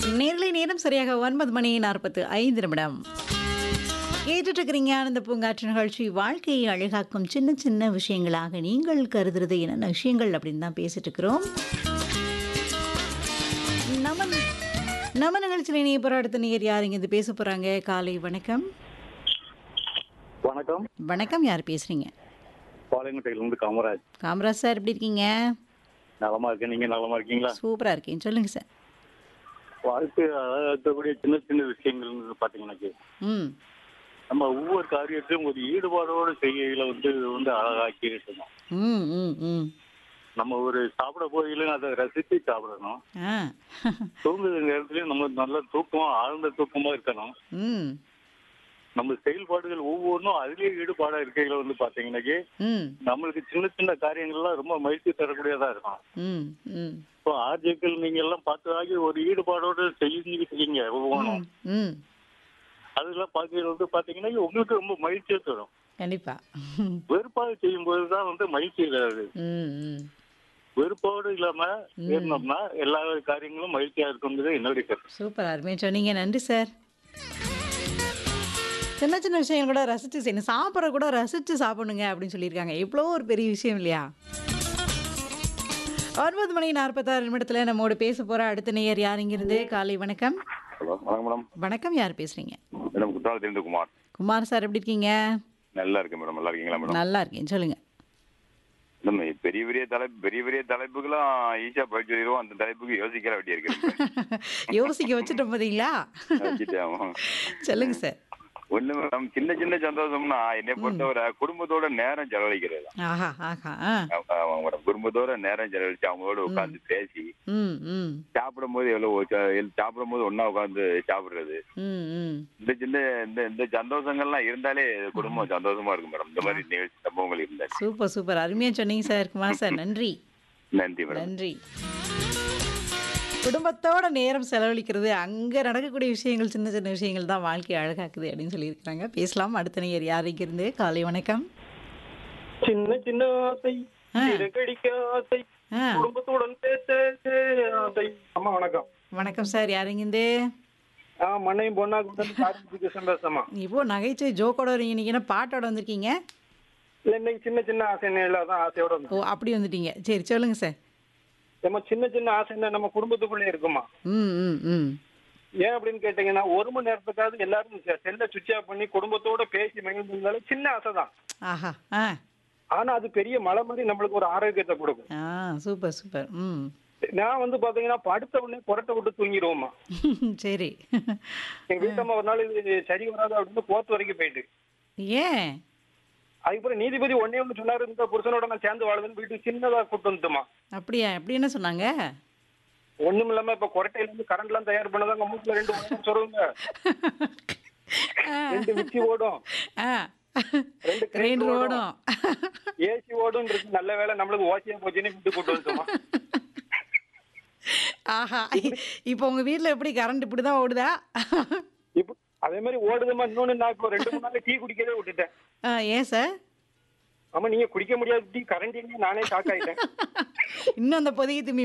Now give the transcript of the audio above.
நேரலை நேரம் சரியாக ஒன்பது மணி நாற்பத்து ஐந்து நிமிடம் கேட்டுட்டு இருக்கிறீங்க ஆனந்த பூங்காற்று நிகழ்ச்சி வாழ்க்கையை அழகாக்கும் சின்ன சின்ன விஷயங்களாக நீங்கள் கருதுறது என்னென்ன விஷயங்கள் அப்படின்னு தான் பேசிட்டு இருக்கிறோம் நம்ம நம்ம நிகழ்ச்சியில் இணைய போகிற அடுத்த நேர் யார் இங்கே பேச போகிறாங்க காலை வணக்கம் வணக்கம் வணக்கம் யார் பேசுகிறீங்க பாளையங்கோட்டையிலிருந்து காமராஜ் காமராஜ் சார் எப்படி இருக்கீங்க நலமா இருக்கேன் நீங்க நலமா இருக்கீங்களா சூப்பராக இருக்கேன் சொல்லுங்கள் சார் வாழ்க்கை அழகாக்கக்கூடிய சின்ன சின்ன விஷயங்கள் பாத்தீங்கன்னாக்கு ம் நம்ம ஒவ்வொரு காரியத்தையும் ஒரு ஈடுபாடோடு செய்கையில வந்து வந்து அழகாக்கி இருக்கணும் ம் ம் ம் நம்ம ஒரு சாப்பிட போகையில அதை ரசித்து சாப்பிடணும் ஆ தூங்குற நேரத்துலயும் நம்ம நல்ல தூக்கம் ஆழ்ந்த தூக்கமா இருக்கணும் ம் நம்ம செயல்பாடுகள் ஒவ்வொன்றும் அதுலயே ஈடுபாடா இருக்கையில வந்து பாத்தீங்கன்னாக்கி ம் நம்மளுக்கு சின்ன சின்ன காரியங்கள்லாம் ரொம்ப மகிழ்ச்சி தரக்கூடியதா இருக்கும் ம் ம் இப்போ ஆர்ஜிக்கள் நீங்க எல்லாம் பார்த்து ஆகி ஒரு ஈடுபாடோடு செஞ்சுக்கிட்டு இருக்கீங்க ஒவ்வொன்றும் ம் அதெல்லாம் பார்க்கறது வந்து பாத்தீங்கன்னா உங்களுக்கு ரொம்ப மகிழ்ச்சியை தரும் கண்டிப்பா வெறுப்பாக செய்யும்போது தான் வந்து மகிழ்ச்சி இல்லாது ம் ம் வெறுப்போடு இல்லாம இருந்தோம்னா எல்லா காரியங்களும் மகிழ்ச்சியா இருக்குங்கிறது என்னுடைய கருத்து சூப்பர் அருமையாக சொன்னீங்க நன்றி சார் சின்ன சின்ன விஷயங்கள் கூட ரசித்து செய்யணும் சாப்பிட்ற கூட ரசித்து சாப்பிடுங்க அப்படின்னு சொல்லியிருக்காங்க எவ்வளோ ஒரு பெரிய விஷயம் இல்லையா ஒன்பது மணி நாற்பத்தாறு நிமிடத்தில் நம்மோடு பேச போகிற அடுத்த நேயர் யார் இங்கிருந்து காலை வணக்கம் ஹலோ வணக்கம் மேடம் வணக்கம் யார் பேசுகிறீங்க மேடம் குற்றாலத்திலிருந்து குமார் குமார் சார் எப்படி இருக்கீங்க நல்லா இருக்கேன் மேடம் நல்லா இருக்கீங்களா மேடம் நல்லா இருக்கேன் சொல்லுங்கள் நம்ம பெரிய பெரிய தலைப்பு பெரிய பெரிய தலைப்புக்கெல்லாம் ஈஸியாக போய் சொல்லிடுவோம் அந்த தலைப்புக்கு யோசிக்கிற வேண்டிய இருக்கு யோசிக்க வச்சுட்டோம் பார்த்தீங்களா வச்சுட்டேன் சொல்லுங்க சார் ஒண்ணு மேடம் சின்ன சின்ன சந்தோஷம்னா என்னை பொறுத்தவரை குடும்பத்தோட நேரம் செலவழிக்கிறது தான். ஆஹா ஆஹா ஆ ஆமா, ஆமா மேடம் குடும்பத்தோட நேரம் செலவழிச்சு அவங்களோட உட்காந்து பேசி ம் ம் சாப்பிடும் போது எவ்வளவு சாப்பிடும் போது ஒண்ணா உட்காந்து சாப்பிடுறது ம் ம் இந்த சின்ன இந்த இந்த சந்தோஷங்கள்லாம் இருந்தாலே குடும்பம் சந்தோஷமா இருக்கும் மேடம் இந்த மாதிரி நிகழ்ச்சி சம்பவங்கள் இருந்தாலே சூப்பர் சூப்பர் அருமையாக சொன்னீங்க சார் குமார் சார் நன்றி நன்றி மேடம் நன்றி குடும்பத்தோட நேரம் செலவழிக்கிறது அங்கே நடக்கக்கூடிய விஷயங்கள் சின்ன சின்ன விஷயங்கள் தான் வாழ்க்கையை அழகாக்குது அப்படின்னு சொல்லியிருக்கிறாங்க பேசலாம் அடுத்த நேயர் யாருக்கு இருந்து காலை வணக்கம் சின்ன சின்ன ஆசை ஆ. கடிக்க ஆசை ஆ குடும்பத்துடன் பேச ஆசை அம்மா வணக்கம் வணக்கம் சார் யாருங்கிருந்து ஆ மண்ணையும் பொண்ணாக்கு கார்த்திகேசன் பேசமா இப்போ நகைச்சுவை ஜோக்கோட வரீங்க இன்னைக்கு என்ன பாட்டோட வந்திருக்கீங்க இல்ல இன்னைக்கு சின்ன சின்ன ஆசை தான் ஆசையோட ஓ அப்படி வந்துட்டீங்க சரி சொல்லுங்க சார் நம்ம சின்ன சின்ன ஆசை நம்ம குடும்பத்துக்குள்ளே இருக்குமா ம் ம் ம் ஏன் அப்படின்னு கேட்டீங்கன்னா ஒரு மணி நேரத்துக்காவது எல்லாரும் செல்ல சுவிட்ச் ஆஃப் பண்ணி குடும்பத்தோட பேசி மகிழ்ந்தாலும் சின்ன ஆசை தான் ஆஹா ஆ ஆனா அது பெரிய மலை மாதிரி நம்மளுக்கு ஒரு ஆரோக்கியத்தை கொடுக்கும் ஆ சூப்பர் சூப்பர் ம் நான் வந்து பாத்தீங்கன்னா படுத்த உடனே புரட்ட விட்டு தூங்கிடுவோமா சரி எங்க வீட்டம்மா ஒரு நாள் இது சரி வராது அப்படின்னு கோர்ட் வரைக்கும் போயிட்டு ஏன் அதுக்கப்புறம் நீதிபதி ஒன்னே ஒன்று சொன்னாரு இந்த புருஷனோட நான் சேர்ந்து வாழுதுன்னு வீட்டுக்கு சின்னதா கூட்டு வந்துட்டுமா அப்படியா எப்படி என்ன சொன்னாங்க ஒண்ணும் இல்லாம இப்ப கொரட்டையில இருந்து கரண்ட் எல்லாம் தயார் பண்ணதாங்க மூட்டுல ரெண்டு ஒயர் சொல்லுங்க ரெண்டு மிக்சி ஓடும் ஆ ரெண்டு கிரைண்டர் ஓடும் ஏசி ஓடும் இருக்கு நல்ல வேலை நம்மளுக்கு ஓசியா போச்சுன்னு வீட்டு கூட்டு வந்துட்டோமா ஆஹா இப்போ உங்க வீட்ல எப்படி கரண்ட் இப்படி தான் ஓடுதா இப்போ அதே மாதிரி ஓடுதுமா இன்னொன்னு நான் இப்போ ரெண்டு மூணு நாள் டீ குடிக்கவே விட்டுட்டேன் ஆ, ஏன் சார் ஆமா நீங்க குடிக்க முடியாது டீ கரண்ட் நானே ஷாக் ஆயிட்டேன் இன்னும் அந்த பொதிகை தும்மி